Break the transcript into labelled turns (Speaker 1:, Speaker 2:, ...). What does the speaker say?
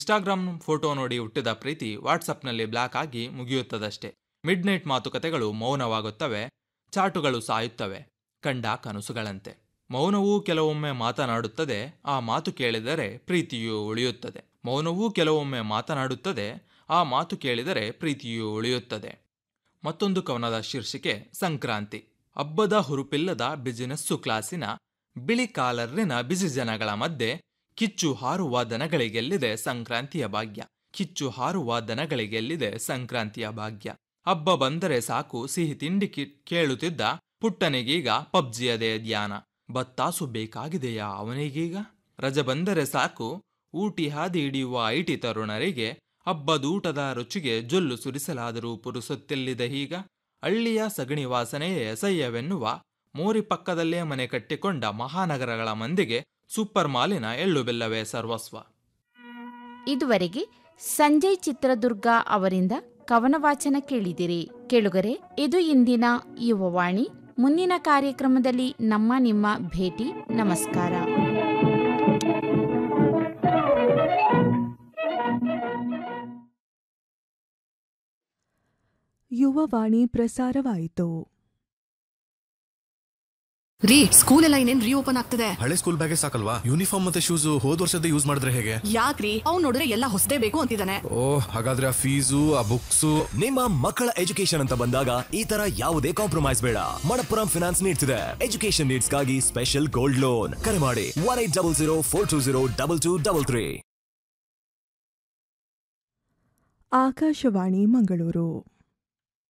Speaker 1: Instagram photo ನೋಡಿ ಹುಟ್ಟಿದ ಪ್ರೀತಿ ವಾಟ್ಸಪ್ನಲ್ಲಿ block ಆಗಿ ಮುಗಿಯುತ್ತದಷ್ಟೇ ಮಿಡ್ ನೈಟ್ ಮಾತುಕತೆಗಳು ಮೌನವಾಗುತ್ತವೆ ಚಾಟುಗಳು ಸಾಯುತ್ತವೆ ಕಂಡ ಕನಸುಗಳಂತೆ ಮೌನವೂ ಕೆಲವೊಮ್ಮೆ ಮಾತನಾಡುತ್ತದೆ ಆ ಮಾತು ಕೇಳಿದರೆ ಪ್ರೀತಿಯು ಉಳಿಯುತ್ತದೆ ಮೌನವೂ ಕೆಲವೊಮ್ಮೆ ಮಾತನಾಡುತ್ತದೆ ಆ ಮಾತು ಕೇಳಿದರೆ ಪ್ರೀತಿಯು ಉಳಿಯುತ್ತದೆ ಮತ್ತೊಂದು ಕವನದ ಶೀರ್ಷಿಕೆ ಸಂಕ್ರಾಂತಿ ಹಬ್ಬದ ಹುರುಪಿಲ್ಲದ ಬಿಸಿನೆಸ್ಸು ಕ್ಲಾಸಿನ ಬಿಳಿ ಕಾಲರ್ರಿನ ಬಿಸಿ ಜನಗಳ ಮಧ್ಯೆ ಕಿಚ್ಚು ಹಾರುವ ದನಗಳಿಗೆಲ್ಲಿದೆ ಸಂಕ್ರಾಂತಿಯ ಭಾಗ್ಯ ಕಿಚ್ಚು ಹಾರುವ ದನಗಳಿಗೆಲ್ಲಿದೆ ಸಂಕ್ರಾಂತಿಯ ಭಾಗ್ಯ ಹಬ್ಬ ಬಂದರೆ ಸಾಕು ಸಿಹಿ ತಿಂಡಿ ಕಿ- ಕೇಳುತ್ತಿದ್ದ ಪುಟ್ಟನಿಗೀಗ ಪಬ್ಜಿಯದೇ ಧ್ಯಾನ ಬತ್ತಾಸು ಬೇಕಾಗಿದೆಯಾ ಅವನಿಗೀಗ ರಜೆ ಬಂದರೆ ಸಾಕು ಊಟಿ ಹಾದಿ ಹಿಡಿಯುವ ಐಟಿ ತರುಣರಿಗೆ ಹಬ್ಬದೂಟದ ರುಚಿಗೆ ಜೊಲ್ಲು ಸುರಿಸಲಾದರೂ ಪುರುಸೊತ್ತಿಲ್ಲಿದೆ ಈಗ ಹಳ್ಳಿಯ ಸಗಣಿ ವಾಸನೆಯೇ ಅಸಹ್ಯವೆನ್ನುವ ಮೋರಿ ಪಕ್ಕದಲ್ಲೇ ಮನೆ ಕಟ್ಟಿಕೊಂಡ ಮಹಾನಗರಗಳ ಮಂದಿಗೆ ಸೂಪರ್ ಮಾಲಿನ ಎಳ್ಳು ಬೆಲ್ಲವೇ ಸರ್ವಸ್ವ
Speaker 2: ಇದುವರೆಗೆ ಸಂಜಯ್ ಚಿತ್ರದುರ್ಗ ಅವರಿಂದ ಕವನ ವಾಚನ ಕೇಳಿದಿರಿ ಕೇಳುಗರೆ ಇದು ಇಂದಿನ ಯುವವಾಣಿ ಮುಂದಿನ ಕಾರ್ಯಕ್ರಮದಲ್ಲಿ ನಮ್ಮ ನಿಮ್ಮ ಭೇಟಿ ನಮಸ್ಕಾರ
Speaker 3: ಯುವವಾಣಿ ಪ್ರಸಾರವಾಯಿತು
Speaker 4: ರೀ ಸ್ಕೂಲ್ ಎಲ್ಲ ಇನ್ನೇನ್ ರೀಓಪನ್ ಆಗ್ತದೆ
Speaker 5: ಹಳೆ ಸ್ಕೂಲ್ ಬ್ಯಾಗೇ ಸಾಕಲ್ವಾ ಯೂನಿಫಾರ್ಮ್ ಮತ್ತೆ ಶೂಸ್ ಹೋದ್ ವರ್ಷದ ಯೂಸ್ ಮಾಡಿದ್ರೆ ಹೇಗೆ
Speaker 4: ಯಾಕ್ರಿ ಅವ್ನ್ ನೋಡಿದ್ರೆ ಎಲ್ಲ ಹೊಸದೇ ಬೇಕು ಅಂತಿದ್ದಾನೆ
Speaker 5: ಓ ಹಾಗಾದ್ರೆ ಆ ಫೀಸು ಆ ಬುಕ್ಸು
Speaker 6: ನಿಮ್ಮ ಮಕ್ಕಳ ಎಜುಕೇಶನ್ ಅಂತ ಬಂದಾಗ ಈ ತರ ಯಾವುದೇ ಕಾಂಪ್ರಮೈಸ್ ಬೇಡ ಮಣಪ್ಪುರಂ ಫಿನಾನ್ಸ್ ನೀಡ್ತಿದೆ ಎಜುಕೇಶನ್ ನೀಡ್ಸ್ ಗಾಗಿ ಸ್ಪೆಷಲ್ ಗೋಲ್ಡ್ ಲೋನ್ ಕರೆ ಮಾಡಿ one eight double zero four two zero double two double three
Speaker 3: Akashvani Mangaluru